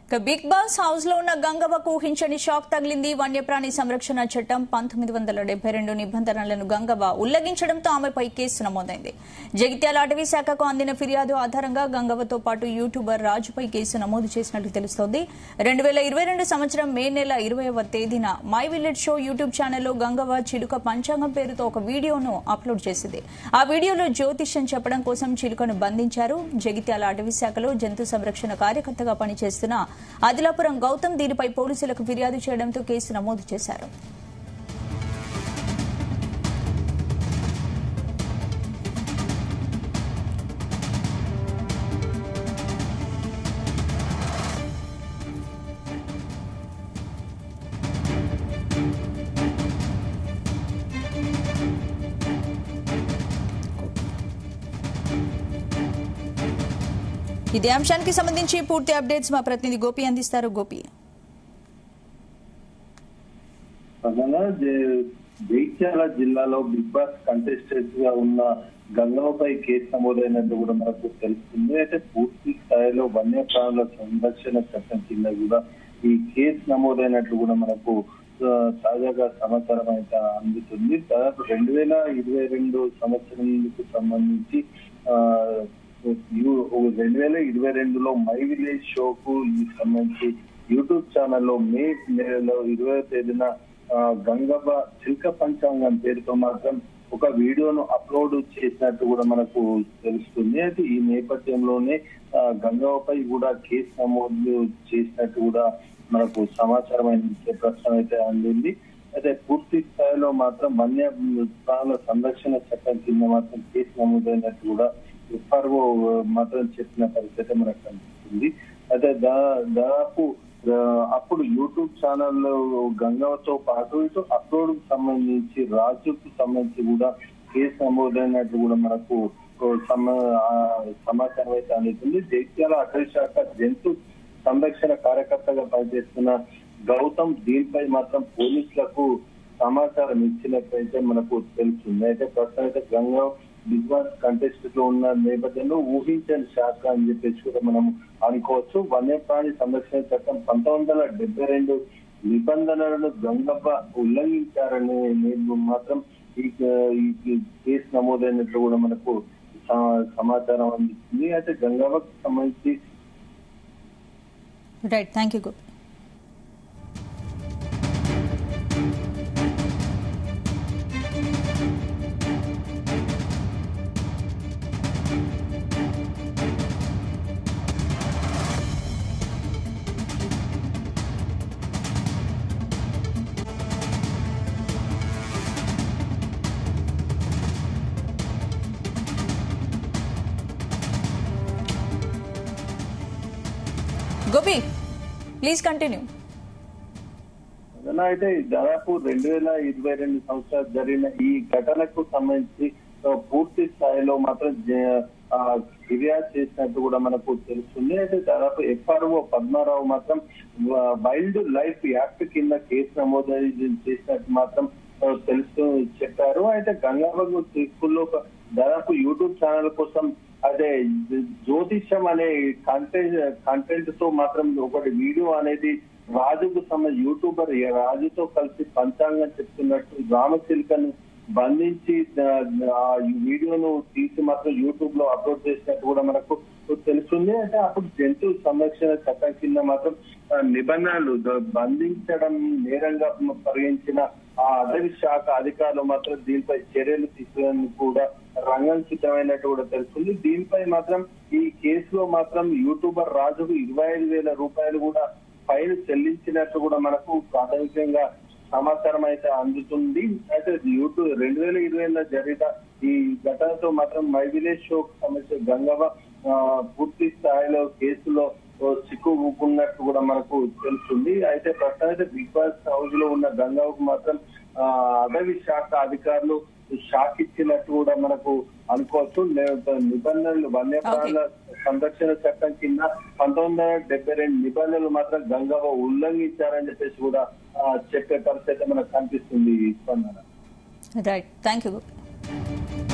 ఇక big boss house లో ఉన్న గంగవ్వకు ఊహించని షాక్ తగిలింది వన్యప్రాణి సంరక్షణ చట్టం పంతొమ్మిది వందల డెబ్బై రెండు నిబంధనలను గంగవ్వ ఉల్లంఘించడంతో ఆమెపై కేసు నమోదైంది జగిత్యాల అటవీ శాఖకు అందిన ఫిర్యాదు ఆధారంగా గంగవ్వతో పాటు యూట్యూబర్ రాజుపై కేసు నమోదు చేసినట్లు తెలుస్తోంది రెండు వేల ఇరవై రెండు సంవత్సరం మే నెల ఇరవైవ తేదీన మై విలేజ్ షో యూట్యూబ్ ఛానల్లో గంగవ్వ చిలుక పంచాంగం పేరుతో ఒక వీడియోను అప్లోడ్ చేసింది ఆ వీడియోలో జ్యోతిష్యం చెప్పడం కోసం చిలుకను బంధించారు జగిత్యాల అటవీ శాఖలో జంతు సంరక్షణ కార్యకర్తగా పనిచేస్తున్న ఆదిలాపురం గౌతమ్ దీనిపై పోలీసులకు ఫిర్యాదు చేయడంతో కేసు నమోదు చేశారు ఇదే అంశానికి సంబంధించి పూర్తి అప్డేట్స్ మా ప్రతినిధి గోపి అందిస్తారు గోపి ప్రధానంగా జే- జగిత్యాల జిల్లాలో బిగ్ బాస్ కంటెస్టెంట్ గా ఉన్న గంగమ్మపై కేసు నమోదైనట్టు కూడా మనకు తెలుస్తుంది అయితే పూర్తి స్థాయిలో వన్యప్రాణుల సంరక్షణ చట్టం కింద కూడా ఈ కేసు నమోదైనట్లు కూడా మనకు ఆ, తాజాగా సమాచారం అయితే అందుతుంది దాదాపు రెండు వేల ఇరవై రెండు సంవత్సరానికి సంబంధించి ఆ, యు- రెండు వేల ఇరవై రెండులో మై విలేజ్ షోకు ఈ సంబంధించి యూట్యూబ్ ఛానల్లో మే నెలలో ఇరవై తేదీన ఆ, గంగవ్వ చిల్క పంచాంగం పేరుతో మాత్రం ఒక వీడియోను అప్లోడ్ చేసినట్టు కూడా మనకు తెలుస్తుంది అయితే ఈ నేపథ్యంలోనే ఆ, గంగవ్వపై కూడా కేసు నమోదు చేసినట్టు కూడా మనకు సమాచారం అయితే ప్రస్తుతం అయితే అందింది అయితే పూర్తి స్థాయిలో మాత్రం వన్య ప్రాణుల సంరక్షణ చట్టం కింద మాత్రం కేసు నమోదైనట్టు కూడా ఎఫ్ఆర్ఓ మాత్రం చెప్పిన పరిస్థితి మనకు కనిపిస్తుంది అయితే దా- దాదాపు ఆ, అప్పుడు యూట్యూబ్ ఛానల్లో గంగవతో పాటు ఇటు అప్లోడ్ కు సంబంధించి రాజుకు సంబంధించి కూడా కేసు నమోదైనట్టు కూడా మనకు ఓ సమ- ఆ, సమాచారం అయితే అందుతుంది జగిత్యాల అటవీ శాఖ జంతు సంరక్షణ కార్యకర్తగా పనిచేస్తున్న గౌతమ్ దీనిపై మాత్రం పోలీసులకు సమాచారం ఇచ్చినట్లయితే మనకు తెలుస్తుంది అయితే ప్రస్తుతం అయితే గంగా బిగ్ బాస్ కంటెస్ట్ లో ఉన్న నేపథ్యంలో ఊహించని శాఖ అని చెప్పేసి కూడా మనం అనుకోవచ్చు వన్యప్రాణి సంరక్షణ చట్టం పంతొమ్మిది వందల డెబ్బై రెండు నిబంధనలను గంగప్ప ఉల్లంఘించారని నేను మాత్రం ఈ ఈ కేసు నమోదైనట్లు కూడా మనకు స- సమాచారం అందిస్తుంది అయితే గంగవ్వకు సంబంధించి right thank you Gopi Gopi please continue అదన అయితే దాదాపు రెండు వేల ఇరవై రెండు సంవత్సరాలు జరిగిన ఈ ఘటనకు సంబంధించి ఆ, పూర్తి స్థాయిలో మాత్రం జ- ఆ, ఫిర్యాదు చేసినట్టు కూడా మనకు తెలుస్తుంది అయితే దాదాపు ఎఫ్ఆర్ఓ పద్మారావు మాత్రం ఆ, వైల్డ్ లైఫ్ యాక్ట్ కింద కేసు నమోదు చేసినట్టు మాత్రం ఆ, తెలుసు చెప్పారు అయితే గంగాబాబు స్కూల్లో ఒక దాదాపు యూట్యూబ్ ఛానల్ కోసం అదే జ్యోతిష్యం అనే కంటెంట్ కంటెంట్ తో మాత్రం ఒకటి వీడియో అనేది రాజుకు సంబంధించి యూట్యూబర్ ఏ రాజుతో కలిసి పంచాంగం చెప్తున్నట్టు రామచిలుకను బంధించి ద- ఆ ఈ వీడియోను తీసి మాత్రం యూట్యూబ్ లో అప్లోడ్ చేసినట్టు కూడా మనకు తెలుస్తుంది అంటే అప్పుడు జంతు సంరక్షణ చట్టం కింద మాత్రం ఆ, నిబంధనలు ద- బంధించడం నేరంగా పరిగణించిన ఆ అటవీ శాఖ అధికారులు మాత్రం దీనిపై చర్యలు తీసుకోవడానికి కూడా రంగం సిద్ధమైనట్టు కూడా తెలుస్తుంది దీనిపై మాత్రం ఈ కేసులో మాత్రం యూట్యూబర్ రాజుకు ఇరవై ఐదు వేల రూపాయలు కూడా ఫైన్ చెల్లించినట్టు కూడా మనకు ప్రాథమికంగా సమాచారం అయితే అందుతుంది అయితే యూట్యూబ్ రెండు వేల ఇరవైలో జరిగిన ఈ ఘటనతో మాత్రం మై విలేజ్ షోకు సంబంధించిన గంగవ్వ ఆ, పూర్తి స్థాయిలో కేసులో ఓ చిక్కుకున్నట్టు కూడా మనకు తెలుస్తుంది అయితే ప్రస్తుతం అయితే బిగ్ బాస్ హౌస్ లో ఉన్న గంగవ్వకు మాత్రం ఆ, అటవీ శాఖ అధికారులు షాక్ ఇచ్చినట్టు కూడా మనకు అనుకోవచ్చు లే- నిబంధనలు వన్యప్రాణుల సంరక్షణ చట్టం కింద పంతొమ్మిది వందల డెబ్బై రెండు నిబంధనలు మాత్రం గంగవ్వ ఉల్లంఘించారని చెప్పేసి కూడా ఆ, చెప్పే పరిస్థితి మనకు కనిపిస్తుంది స్పందన రైట్ థ్యాంక్ యూ గోపి